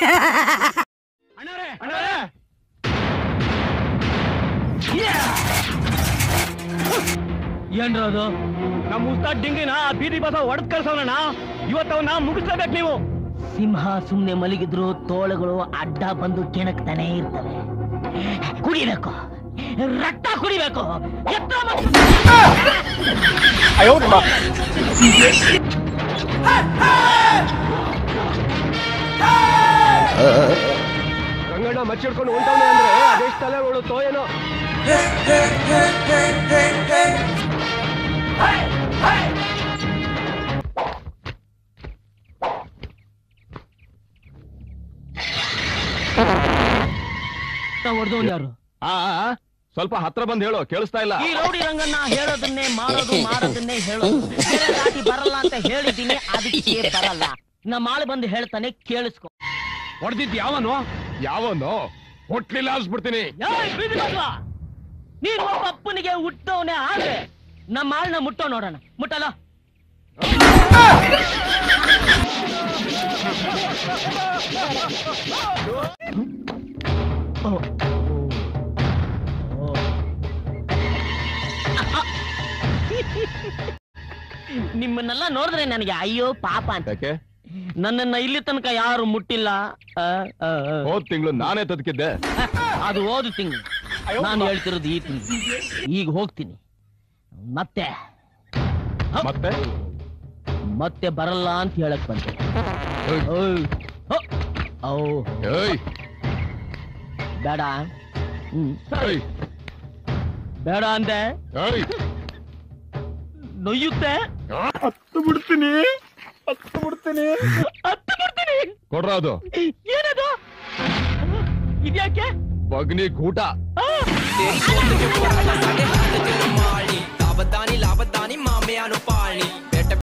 ಏನ್ರ ಅದು ನಮ್ಮ ಉಸ್ತಾದ್ ಡಿಂಗಿನ ಆ ಬೀದಿ ಬಸ ಹೊಡೆದ್ ಕಳ್ಸೋಣ ಇವತ್ತವನ್ನ ಮುಗಿಸ್ಲೇಬೇಕು ನೀವು ಸಿಂಹ ಸುಮ್ನೆ ಮಲಗಿದ್ರು ತೋಳುಗಳು ಅಡ್ಡ ಬಂದು ಕೆಣಕ್ತಾನೆ ಇರ್ತವೆ ಕುಡಿಬೇಕು ರಕ್ತ ಕುಡಿಬೇಕು ಎತ್ರ ಮತ್ತು- ರಂಗಣ್ಣ ಮಚ್ಚಿಡ್ಕೊಂಡು ಹೊಂಟವನೆ ಅಂದ್ರೆ ಅದೆಷ್ಟು ತಲೆ ಉಳುತ್ತೋ ಏನೋ ಹೊಡೆದವನ್ ಯಾರು ಆ ಆ, ಸ್ವಲ್ಪ ಹತ್ರ ಬಂದ್ ಹೇಳು ಕೇಳಿಸ್ತಾ ಇಲ್ಲ ಈ ರೌಡಿ ರಂಗನ್ನ ಹೇಳೋದನ್ನೇ ಮಾಡೋದು ಮಾರೋದನ್ನೇ ಹೇಳೋದು ಬೇರೆ ದಾಟಿ ಬರಲ್ಲ ಅಂತ ಹೇಳಿದ್ದೀನಿ ಅದಕ್ಕೆ ಬರಲ್ಲ ನಮ್ಮ ಆಳು ಬಂದು ಹೇಳ್ತಾನೆ ಕೇಳಿಸ್ಕೊ ಹೊಡೆದಿದ್ ಯಾವನು ಯಾವನು ಹೊಟ್ಲಿಲ್ಲ ಅನ್ಸ್ಬಿಡ್ತೀನಿ ಏಯ್, ಬೀದಿ ಮಗ್ಳ! ನೀನ್ ಒಬ್ಬ ಅಪ್ಪನಿಗೆ ಹುಟ್ಟವನೇ ಆದ್ರೆ ನಮ್ಮ ಆಳ್ನ ಮುಟ್ಟೋ ನೋಡೋಣ ಮುಟ್ಟಲ್ಲ ನಿಮ್ಮನ್ನೆಲ್ಲ ನೋಡಿದ್ರೆ ನನಗೆ ಅಯ್ಯೋ ಪಾಪ ಅಂತ ಯಾಕೆ ನನ್ನನ್ನ ಇಲ್ಲಿ ತನಕ ಯಾರು ಮುಟ್ಟಿಲ್ಲ ಆ, ಆ, ಆ. ಹೋದ್ ತಿಂಗಳು ನಾನೇ ತದಕಿದ್ದೆ ಅದು ಓದು ತಿಂಗಳು ನಾನು ಹೇಳ್ತಿರೋದು ಈ ತಿಂಗಳು ಈಗ ಹೋಗ್ತೀನಿ ಮತ್ತೆ ಮತ್ತೆ ಮತ್ತೆ ಬರಲ್ಲ ಅಂತ ಹೇಳಕ್ ಬಂದೆ ಏಯ್, ಓಯ್. ಹೋ. ಔ. ಏಯ್, ಬೇಡ ಹ್ಮ್. ಏಯ್, ಬೇಡ ಅಂದೆ ಏಯ್. ನೊಯ್ಯುತ್ತೆ ಹತ್ತು ಬಿಡ್ತೀನಿ ಹತ್ತು ಬಿಡ್ತೀನಿ ಹತ್ತು ಬಿಡ್ತೀನಿ ಕೊಡ್ರ ಅದು ಏನದು ಇದ್ಯಾಕೆ ಬಗ್ನಿ ಗೂಟ ಆ!